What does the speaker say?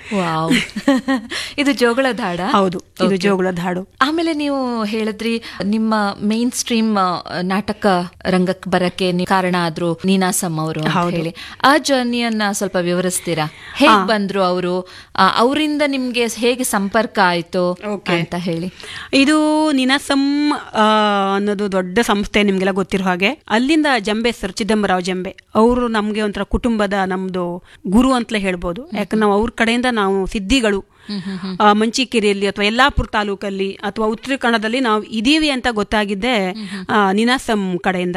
wow ಇದು ಜೋಗಳಧಾಡ ಹೌದು ಇದು ಜೋಗುಳದ ಹಾಡು ಆಮೇಲೆ ನೀವು ಹೇಳಿದ್ರಿ ನಿಮ್ಮ ಮೇನ್ ಸ್ಟ್ರೀಮ್ ನಾಟಕ ರಂಗಕ್ಕೆ ಬರಕ್ಕೆ ನೀವು ಕಾರಣ ಆದ್ರು ನೀನಾಸಮ್ ಅವರು ಅಂತ ಹೇಳಿ ಆ ಜರ್ನಿಯನ್ನ ಸ್ವಲ್ಪ ವಿವರಿಸ್ತೀರಾ ಹೇಗ್ ಬಂದ್ರು ಅವರು ಅವರಿಂದ ನಿಮ್ಗೆ ಹೇಗೆ ಸಂಪರ್ಕ ಆಯ್ತು ಅಂತ ಹೇಳಿ ಇದು ನಿನಾಸಂ ಆ, ಅನ್ನೋದು ದೊಡ್ಡ ಸಂಸ್ಥೆ ನಿಮ್ಗೆಲ್ಲ ಗೊತ್ತಿರೋ ಹಾಗೆ ಅಲ್ಲಿಂದ ಜಂಬೆ ಸರ್ ಚಿದಂಬರಾವ್ ಜಂಬೆ ಅವರು ನಮ್ಗೆ ಒಂಥರ ಕುಟುಂಬದ ನಮ್ದು ಗುರು ಅಂತಲೇ ಹೇಳ್ಬೋದು ಯಾಕಂದ್ರೆ ನಾವು ಅವ್ರ ಕಡೆಯಿಂದ ನಾವು ಸಿದ್ಧಿಗಳು ಆ, ಮಂಚಿಕೇರಿಯಲ್ಲಿ ಅಥವಾ ಯಲ್ಲಾಪುರ ತಾಲೂಕಲ್ಲಿ ಅಥವಾ ಉತ್ತರ ಕನ್ನಡದಲ್ಲಿ ನಾವು ಇದೀವಿ ಅಂತ ಗೊತ್ತಾಗಿದ್ದೆ ಆ, ನಿನಾಸಂ ಕಡೆಯಿಂದ